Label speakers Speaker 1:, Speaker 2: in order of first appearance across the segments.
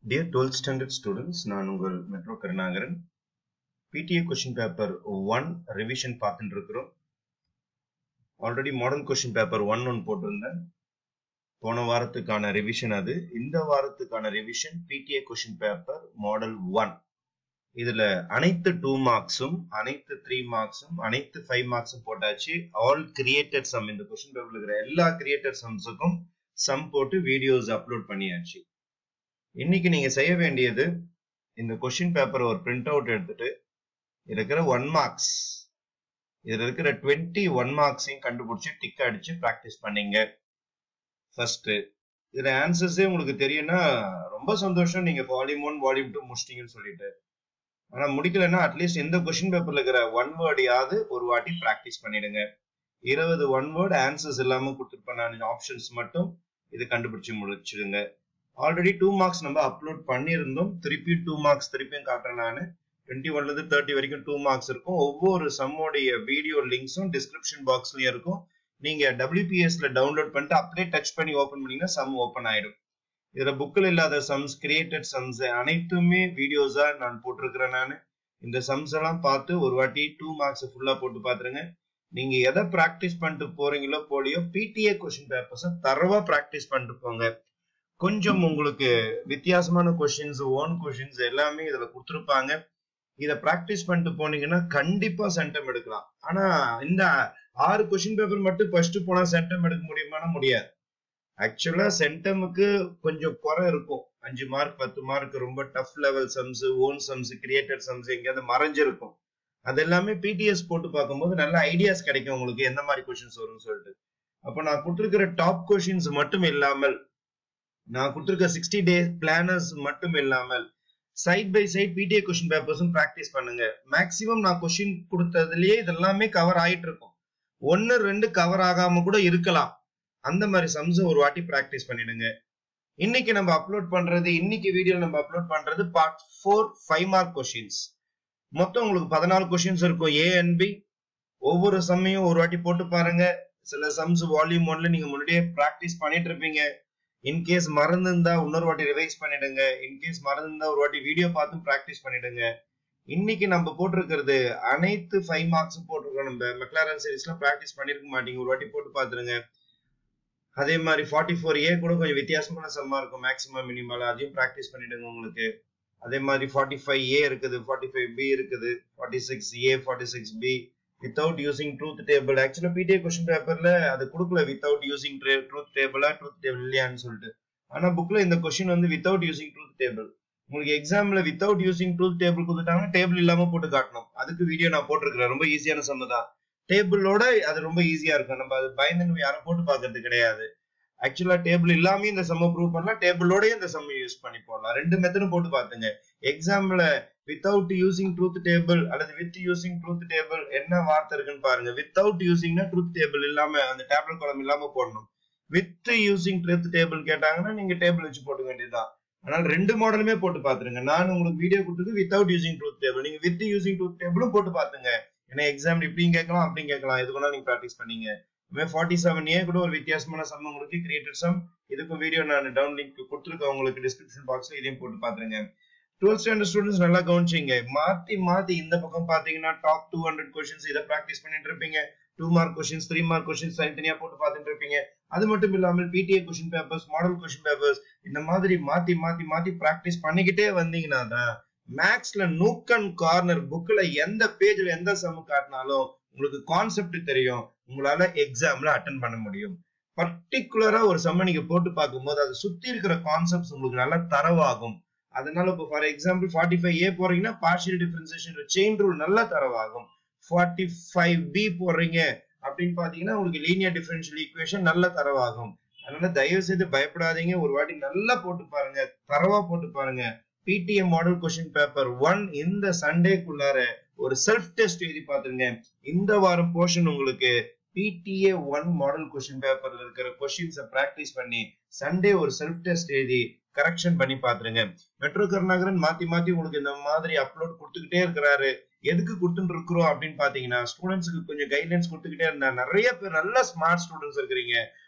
Speaker 1: dear twelfth standard students நான் உங்கள் metro Karunakaran PTA question paper one revision பார்த்துட்டு இருக்கிறோம் already model question paper one one போட்டிருந்தேன் போன வாரத்துக்கான ரிவிஷன் அது இந்த வாரத்துக்கான revision PTA question paper model one இதுல அனைத்து டூ மார்க்ஸும் அனைத்து த்ரீ மார்க்ஸும் அனைத்து ஃபைவ் மார்க்ஸும் போட்டாச்சு ஆல் கிரியேட்டட் சம் இந்த கொஷின் பேப்பர்ல இருக்கிற எல்லா கிரியேட்டட் சம்ஸுக்கும் சம் போட்டு வீடியோஸ் அப்லோட் பண்ணியாச்சு இன்னைக்கு நீங்க செய்ய வேண்டியது இந்த கொஷின் பேப்பர் ஒரு பிரிண்ட் அவுட் எடுத்துட்டு இருக்கிற ஒன் மார்க்ஸ் இதுல இருக்கிற டுவெண்ட்டி ஒன் மார்க்ஸையும் கண்டுபிடிச்சு டிக் அடிச்சு ப்ராக்டிஸ் பண்ணீங்க ஃபர்ஸ்ட் இதுல ஆன்சர்ஸே உங்களுக்கு தெரியும்னா ரொம்ப சந்தோஷம் நீங்க வால்யூம் ஒன் வால்யூம் டூ முடிச்சிட்டீங்கன்னு சொல்லிட்டு ஆனா முடிக்கலன்னா அட்லீஸ்ட் இந்த கொஸ்டின் பேப்பர்ல இருக்கிற ஒன் வேர்டையாவது ஒரு வாட்டி ப்ராக்டிஸ் பண்ணிடுங்க இருபது ஒன் வேர்டு ஆன்சர்ஸ் இல்லாம கொடுத்துருப்பேன் ஆப்ஷன்ஸ் மட்டும் இது கண்டுபிடிச்சு முடிச்சிடுங்க ஆல்ரெடி டூ மார்க்ஸ் நம்ம அப்லோட் பண்ணியிருந்தோம் திருப்பியும் டூ மார்க்ஸ் திருப்பியும் காட்டுறேன் நான் டுவெண்ட்டி ஒன்ல இருந்து தேர்ட்டி வரைக்கும் டூ மார்க்ஸ் இருக்கும் ஒவ்வொரு சம்மோடைய வீடியோ லிங்க்ஸும் டிஸ்கிரிப்ஷன் பாக்ஸ்லயும் இருக்கும் நீங்க டபிள்யூபிஎஸ்ல டவுன்லோட் பண்ணிட்டு அப்படியே டச் பண்ணி ஓபன் பண்ணீங்கன்னா சம் ஓபன் ஆயிடும் இதுல புக்கில் இல்லாத சம்ஸ் கிரியேட்டட் சம்ஸ் அனைத்துமே வீடியோஸா நான் போட்டிருக்கிறேன் நான் இந்த சம்ஸ் எல்லாம் பார்த்து ஒரு வாட்டி டூ மார்க்ஸ் ஃபுல்லா போட்டு பாத்துருங்க நீங்க எதை பிராக்டிஸ் பண்ணிட்டு போறீங்களோ போலியோ பிடிஏ கொஸ்டின் பேப்பர்ஸ் தரவா பிராக்டிஸ் பண்ணிட்டு போங்க கொஞ்சம் உங்களுக்கு வித்தியாசமான கொஸ்டின்ஸ் ஓன் கொஸ்டின்ஸ் எல்லாமே இதுல கொடுத்துருப்பாங்க இத பிராக்டிஸ் பண்ணிட்டு போனீங்கன்னா கண்டிப்பா சென்டம் எடுக்கலாம் ஆனா இந்த ஆறு கொஸ்டின் பேப்பர் மட்டும் ஃபர்ஸ்ட் போனா சென்டம் எடுக்க முடியுமானா முடியாது ஆக்சுவலா சென்டமுக்கு கொஞ்சம் குறை இருக்கும் அஞ்சு மார்க் பத்து மார்க் ரொம்ப tough level sums own sums created sums எங்கேயாவது மறைஞ்சிருக்கும் அது எல்லாமே பிடிஎஸ் போட்டு பார்க்கும்போது நல்ல ஐடியாஸ் கிடைக்கும் உங்களுக்கு எந்த மாதிரி கொஸ்டின்ஸ் வரும்னு சொல்லிட்டு அப்போ நான் கொடுத்துருக்கிற டாப் கொஸ்டின்ஸ் மட்டும் இல்லாமல் நான் கொடுத்துருக்க சிக்ஸ்டி டே பிளானர்ஸ் மட்டும் இல்லாமல் side by side PTA question பேப்பர்ஸும் ப்ராக்டிஸ் பண்ணுங்க மேக்சிமம் நான் கொஸ்டின் கொடுத்ததுலயே இதெல்லாமே கவர் ஆயிட்டு இருக்கும் ஒன்னு ரெண்டு கவர் ஆகாம கூட இருக்கலாம் அந்த மாதிரி சம்ஸ் ஒரு வாட்டி ப்ராக்டிஸ் பண்ணிடுங்க இன்னைக்கு நம்ம அப்லோட் பண்றது இன்னைக்கு வீடியோ நம்ம அப்லோட் பண்றது part four five mark questions மொத்தம் உங்களுக்கு பதினாலு கொஸ்டின்ஸ் இருக்கும் ஏ அண்ட் பி ஒவ்வொரு சம்மையும் ஒரு வாட்டி போட்டு பாருங்க சில சம்ஸ் வால்யூம் ஒன்ல நீங்க முன்னாடியே ப்ராக்டிஸ் பண்ணிட்டு இருப்பீங்க இன்கேஸ் மறந்துருந்தா இன்னொரு வாட்டி ரிவைஸ் பண்ணிடுங்க இன்கேஸ் மறந்துருந்தா ஒரு வாட்டி வீடியோ பார்த்தும் ப்ராக்டிஸ் பண்ணிடுங்க இன்னைக்கு நம்ம போட்டிருக்கிறது அனைத்து ஃபைவ் மார்க்ஸும் போட்டிருக்கோம் நம்ம மெக்லாரன் சீரீஸ்ல ப்ராக்டிஸ் பண்ணிருக்க மாட்டீங்க ஒரு வாட்டி போட்டு பாத்துருங்க அதே மாதிரி ஃபார்ட்டி ஃபோர் ஏ கூட கொஞ்சம் வித்தியாசமான சம்மா இருக்கும் மேக்ஸிமம் மினிமம் அதையும் ப்ராக்டிஸ் பண்ணிடுங்க உங்களுக்கு அதே மாதிரி ஃபார்ட்டி ஃபைவ் ஏ இருக்குது ஃபார்ட்டி ஃபைவ் பி இருக்குது forty six A forty six B without using truth table actually PTA question பேப்பர்ல அது கொடுக்கல வித்தவுட் யூசிங் ட்ரூத் டேபிளா ட்ரூத் டேபிள் இல்லையான்னு சொல்லிட்டு ஆனா புக்ல இந்த கொஸ்டின் வந்து வித்தவுட் யூசிங் ட்ரூத் டேபிள் உங்களுக்கு எக்ஸாம்ல வித்தவுட் யூசிங் ட்ரூத் டேபிள் கொடுத்துட்டாங்கன்னா டேபிள் இல்லாம போட்டு காட்டணும் அதுக்கு வீடியோ நான் போட்டிருக்கிறேன் ரொம்ப ஈஸியான சம் தான் டேபிளோட அது ரொம்ப ஈஸியா இருக்கும் நம்ம அது பயந்து யாரும் போட்டு பாக்குறது கிடையாது ஆக்சுவலா டேபிள் இல்லாம இந்த சம்ம ப்ரூவ் பண்ணலாம் டேபிளோட இந்த சம்ம யூஸ் பண்ணி போடலாம் ரெண்டு மெத்தடும் போட்டு பாத்துங்க எக்ஸாம்ல வித்தவுட் யூசிங் ட்ரூத் டேபிள் அல்லது வித் யூசிங் ட்ரூத் டேபிள் என்ன வார்த்தை இருக்குன்னு பாருங்க வித்தவுட் யூசிங்னா ட்ரூத் டேபிள் இல்லாம அந்த டேபிள் காலம் இல்லாம போடணும் வித் யூசிங் ட்ரூத் டேபிள் கேட்டாங்கன்னா நீங்க டேபிள் வச்சு போட்டுக்க வேண்டியதுதான் அதனால ரெண்டு மாடலுமே போட்டு பாத்துருங்க நான் உங்களுக்கு வீடியோ கொடுத்தது வித்தவுட் யூசிங் ட்ரூத் டேபிள் நீங்க வித் யூசிங் ட்ரூத் டேபிளும் போட்டு பாத்துங்க ஏன்னா எக்ஸாம் இப்படியும் கேட்கலாம் அப்படியும் கேட்கலாம் எது வேணா நீங்க ப்ராக்டிஸ் பண்ணீங்க ஃபார்ட்டி செவன் ஏ கூட ஒரு வித்தியாசமான சம் உங்களுக்கு கிரியேட்டட் சம் இதுக்கும் வீடியோ நான் டவுன் லிங்க் கொடுத்துருக்கேன் உங்களுக்கு டிஸ்கிரிப்ஷன் பாக்ஸ்ல இதையும் போட்டு பாத்துருங்க டுவெல்த் ஸ்டாண்டர்ட் ஸ்டூடெண்ட்ஸ் நல்லா கவனிச்சிங்க மாத்தி மாத்தி இந்த பக்கம் பாத்தீங்கன்னா டாப் டூ ஹண்ட்ரட் கொஸ்டின்ஸ் இதை ப்ராக்டிஸ் பண்ணிட்டு இருப்பீங்க two mark questions three mark questions தனித்தனியா போட்டு பார்த்துட்டு இருப்பீங்க அது மட்டும் இல்லாமல் PTA question papers model question papers இந்த மாதிரி மாத்தி மாத்தி மாத்தி ப்ராக்டிஸ் பண்ணிக்கிட்டே வந்தீங்கன்னா தான் மேக்ஸ்ல நூக் அண்ட் கார்னர் புக்ல எந்த பேஜ்ல எந்த சம் காட்டினாலும் உங்களுக்கு கான்செப்ட் தெரியும் உங்களால எக்ஸாம்ல அட்டன் பண்ண முடியும் பர்டிகுலரா ஒரு சம்ம நீங்க போட்டு பார்க்கும்போது அதை சுத்தி இருக்கிற கான்செப்ட்ஸ் உங்களுக்கு நல்லா தரவாகும் அதனால இப்போ for example forty five A போறீங்கன்னா பார்ஷியல் டிஃபரன்சியேஷன் செயின் ரூல் நல்லா தரவாகும் ஃபார்ட்டி ஃபைவ் பி போடுறீங்க அப்படின்னு பாத்தீங்கன்னா உங்களுக்கு லீனியர் டிஃபரன்ஷியல் ஈக்குவேஷன் நல்ல தரவாகும் அதனால தயவு செய்து பயப்படாதீங்க ஒரு வாட்டி நல்லா போட்டு பாருங்க தரவா போட்டு பாருங்க PTM model question paper one இந்த சண்டேக்குள்ளார ஒரு செல்ஃப் டெஸ்ட் எழுதி பாத்துருங்க இந்த வாரம் போர்ஷன் உங்களுக்கு பிடிஏ ஒன் மாடல் கொஸ்டின் பேப்பர்ல இருக்கிற கொஸ்டின்ஸை பிராக்டிஸ் பண்ணி சண்டே ஒரு செல்ஃப் டெஸ்ட் எழுதி கரெக்ஷன் பண்ணி பாத்துருங்க மெட்ரோ கருணாகரன் மாத்தி மாத்தி உங்களுக்கு இந்த மாதிரி அப்லோட் கொடுத்துக்கிட்டே இருக்கிறாரு எதுக்கு கொடுத்துட்டு இருக்கிறோம் அப்படின்னு பாத்தீங்கன்னா ஸ்டூடெண்ட்ஸுக்கு கொஞ்சம் கைட்லைன்ஸ் கொடுத்துக்கிட்டே இருந்தா நிறைய பேர் நல்ல ஸ்மார்ட் ஸ்டூடெண்ட்ஸ் இருக்கிறீங்க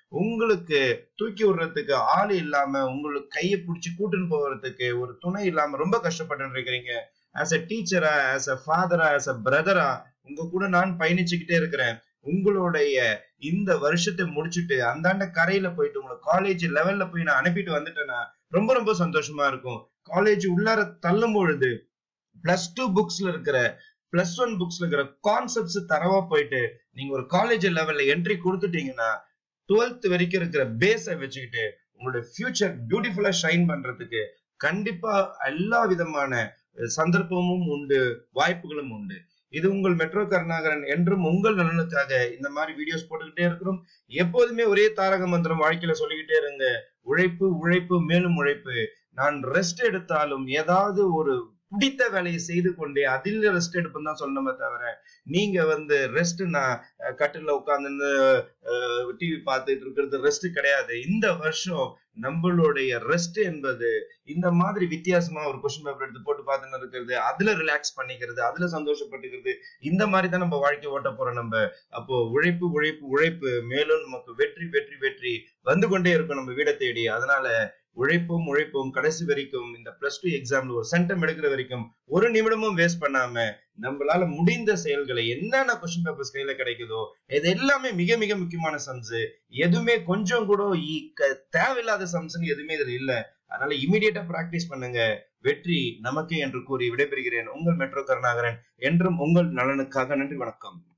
Speaker 1: உங்களுக்கு தூக்கி விடுறதுக்கு ஆள் இல்லாம உங்களுக்கு கையை பிடிச்சி கூட்டுன்னு போகிறதுக்கு ஒரு துணை இல்லாம ரொம்ப கஷ்டப்பட்டு இருக்கிறீங்க ஆஸ் அ டீச்சரா ஆஸ் அ ஃபாதரா ஆஸ் அ பிரதரா உங்க கூட நான் பயணிச்சுக்கிட்டே இருக்கிறேன் உங்களுடைய இந்த வருஷத்தை முடிச்சுட்டு அந்தாண்ட கரையில போயிட்டு உங்களை காலேஜ் லெவல்ல போய் நான் அனுப்பிட்டு வந்துட்டேன்னா ரொம்ப ரொம்ப சந்தோஷமா இருக்கும் காலேஜ் உள்ளார தள்ளும் பொழுது பிளஸ் டூ புக்ஸ்ல இருக்கிற பிளஸ் ஒன் புக்ஸ்ல இருக்கிற கான்செப்ட்ஸ் தரவா போயிட்டு நீங்க ஒரு காலேஜ் லெவல்ல என்ட்ரி கொடுத்துட்டீங்கன்னா டுவெல்த் வரைக்கும் இருக்கிற பேஸை வச்சுக்கிட்டு உங்களுடைய ஃபியூச்சர் பியூட்டிஃபுல்லா ஷைன் பண்றதுக்கு கண்டிப்பா எல்லா விதமான சந்தர்ப்பமும் உண்டு வாய்ப்புகளும் உண்டு இது உங்கள் மெட்ரோ கருணாகரன் என்றும் உங்கள் நலனுக்காக இந்த மாதிரி வீடியோஸ் போட்டுக்கிட்டே இருக்கிறோம் எப்போதுமே ஒரே தாரக மந்திரம் வாழ்க்கையில சொல்லிக்கிட்டே இருங்க உழைப்பு உழைப்பு மேலும் உழைப்பு நான் ரெஸ்ட் எடுத்தாலும் ஏதாவது ஒரு பிடித்த வேலையை செய்து கொண்டே அதில் ரெஸ்ட் எடுப்புன்னு தான் சொல்லணுமே தவிர நீங்க வந்து ரெஸ்ட் நான் கட்டில உட்காந்து டிவி பார்த்துட்டு இருக்கிறது ரெஸ்ட் கிடையாது இந்த வருஷம் நம்மளுடைய ரெஸ்ட் என்பது இந்த மாதிரி வித்தியாசமா ஒரு கொஸ்டின் பேப்பர் எடுத்து போட்டு பார்த்துன்னு இருக்கிறது அதுல ரிலாக்ஸ் பண்ணிக்கிறது அதுல சந்தோஷப்பட்டுக்கிறது இந்த மாதிரி தான் நம்ம வாழ்க்கை ஓட்ட போறோம் நம்ம அப்போ உழைப்பு உழைப்பு உழைப்பு மேலும் நமக்கு வெற்றி வெற்றி வெற்றி வந்து கொண்டே இருக்கும் நம்ம வீடை தேடி அதனால உழைப்பும் உழைப்பும் கடைசி வரைக்கும் இந்த பிளஸ் டூ எக்ஸாம்ல ஒரு சென்டம் எடுக்கிற வரைக்கும் ஒரு நிமிடமும் வேஸ்ட் பண்ணாம நம்மளால முடிந்த செயல்களை என்னென்ன கொஸ்டின் பேப்பர்ஸ் கையில கிடைக்குதோ இது எல்லாமே மிக மிக முக்கியமான சம்ஸ் எதுவுமே கொஞ்சம் கூட தேவையில்லாத சம்ஸ்ன்னு எதுவுமே இதுல இல்ல அதனால இமீடியட்டா பிராக்டிஸ் பண்ணுங்க வெற்றி நமக்கே என்று கூறி விடைபெறுகிறேன் உங்கள் மெட்ரோ கருணாகரன் என்றும் உங்கள் நலனுக்காக நன்றி வணக்கம்